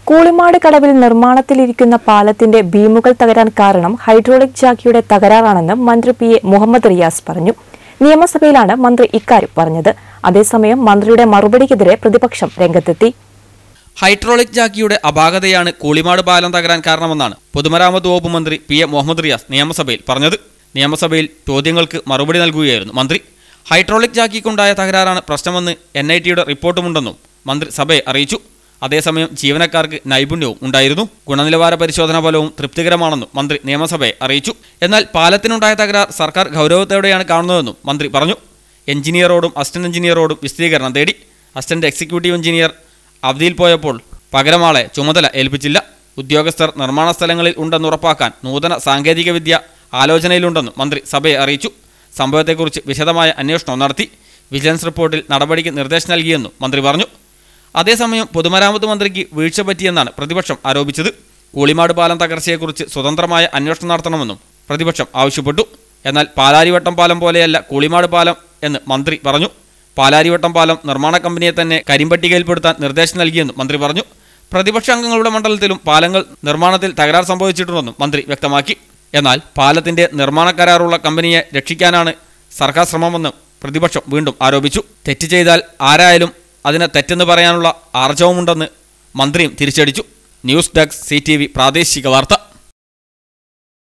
കൂളിമാട് കടവിൽ നിർമ്മാണത്തിലിരിക്കുന്ന പാലത്തിന്റെ ബീമുകൾ തകരാൻ കാരണം ഹൈഡ്രോളിക് ജാക്കിയുടെ തകരാറാണെന്ന് മന്ത്രി പി എ മുഹമ്മദ് റിയാസ് പറഞ്ഞു നിയമസഭയിലാണ് മന്ത്രി ഇക്കാര്യം പറഞ്ഞത് അതേസമയം മന്ത്രിയുടെ മറുപടിക്കെതിരെ പ്രതിപക്ഷം രംഗത്തെത്തി ഹൈഡ്രോളിക് ജാക്കിയുടെ അപാകതയാണ് കൂളിമാട് പാലം തകരാൻ കാരണമെന്നാണ് പൊതുമരാമത്ത് വകുപ്പ് മന്ത്രി പി എ മുഹമ്മദ് റിയാസ് നിയമസഭയിൽ പറഞ്ഞത് നിയമസഭയിൽ ചോദ്യങ്ങൾക്ക് മറുപടി നൽകുകയായിരുന്നു മന്ത്രി ഹൈഡ്രോളിക് ജാക്കിക്കുണ്ടായ തകരാറാണ് പ്രശ്നമെന്ന് എൻ ഐ ടിയുടെ റിപ്പോർട്ടുമുണ്ടെന്നും മന്ത്രി സഭയെ അറിയിച്ചു അതേസമയം ജീവനക്കാർക്ക് നൈപുണ്യവും ഉണ്ടായിരുന്നു ഗുണനിലവാര പരിശോധനാ ഫലവും തൃപ്തികരമാണെന്നും മന്ത്രി നിയമസഭയെ അറിയിച്ചു എന്നാൽ പാലത്തിനുണ്ടായ തകരാർ സർക്കാർ ഗൗരവത്തോടെയാണ് കാണുന്നതെന്നും മന്ത്രി പറഞ്ഞു എഞ്ചിനീയറോടും അസിസ്റ്റന്റ് എഞ്ചിനീയറോടും വിശദീകരണം തേടി അസിസ്റ്റന്റ് എക്സിക്യൂട്ടീവ് എഞ്ചിനീയർ അവധിയിൽ പോയപ്പോൾ പകരമാളെ ചുമതല ഏൽപ്പിച്ചില്ല ഉദ്യോഗസ്ഥർ നിർമ്മാണ സ്ഥലങ്ങളിൽ ഉണ്ടെന്ന് ഉറപ്പാക്കാൻ നൂതന സാങ്കേതികവിദ്യ ആലോചനയിലുണ്ടെന്നും മന്ത്രി സഭയെ അറിയിച്ചു സംഭവത്തെക്കുറിച്ച് വിശദമായ അന്വേഷണം നടത്തി വിജിലൻസ് റിപ്പോർട്ടിൽ നടപടിക്ക് നിർദ്ദേശം നൽകിയെന്നും മന്ത്രി പറഞ്ഞു അതേസമയം പൊതുമരാമത്ത് മന്ത്രിക്ക് വീഴ്ച പറ്റിയെന്നാണ് പ്രതിപക്ഷം ആരോപിച്ചത് കൂളിമാട് പാലം തകർച്ചയെക്കുറിച്ച് സ്വതന്ത്രമായ അന്വേഷണം നടത്തണമെന്നും പ്രതിപക്ഷം ആവശ്യപ്പെട്ടു എന്നാൽ പാലാരിവട്ടം പാലം പോലെയല്ല കൂളിമാട് പാലം എന്ന് മന്ത്രി പറഞ്ഞു പാലാരിവട്ടം പാലം നിർമ്മാണ കമ്പനിയെ തന്നെ കരിമ്പട്ടികയിൽപ്പെടുത്താൻ നിർദ്ദേശം നൽകിയെന്നും മന്ത്രി പറഞ്ഞു പ്രതിപക്ഷ അംഗങ്ങളുടെ മണ്ഡലത്തിലും പാലങ്ങൾ നിർമ്മാണത്തിൽ തകരാർ സംഭവിച്ചിട്ടുണ്ടെന്നും മന്ത്രി വ്യക്തമാക്കി എന്നാൽ പാലത്തിന്റെ നിർമ്മാണ കരാറുള്ള കമ്പനിയെ രക്ഷിക്കാനാണ് സർക്കാർ ശ്രമമെന്നും പ്രതിപക്ഷം വീണ്ടും ആരോപിച്ചു തെറ്റ് ചെയ്താൽ ആരായാലും അതിനെ തെറ്റെന്ന് പറയാനുള്ള ആർജവമുണ്ടെന്ന് മന്ത്രിയും തിരിച്ചടിച്ചു ന്യൂസ് ഡെസ്ക് സി പ്രാദേശിക വാർത്ത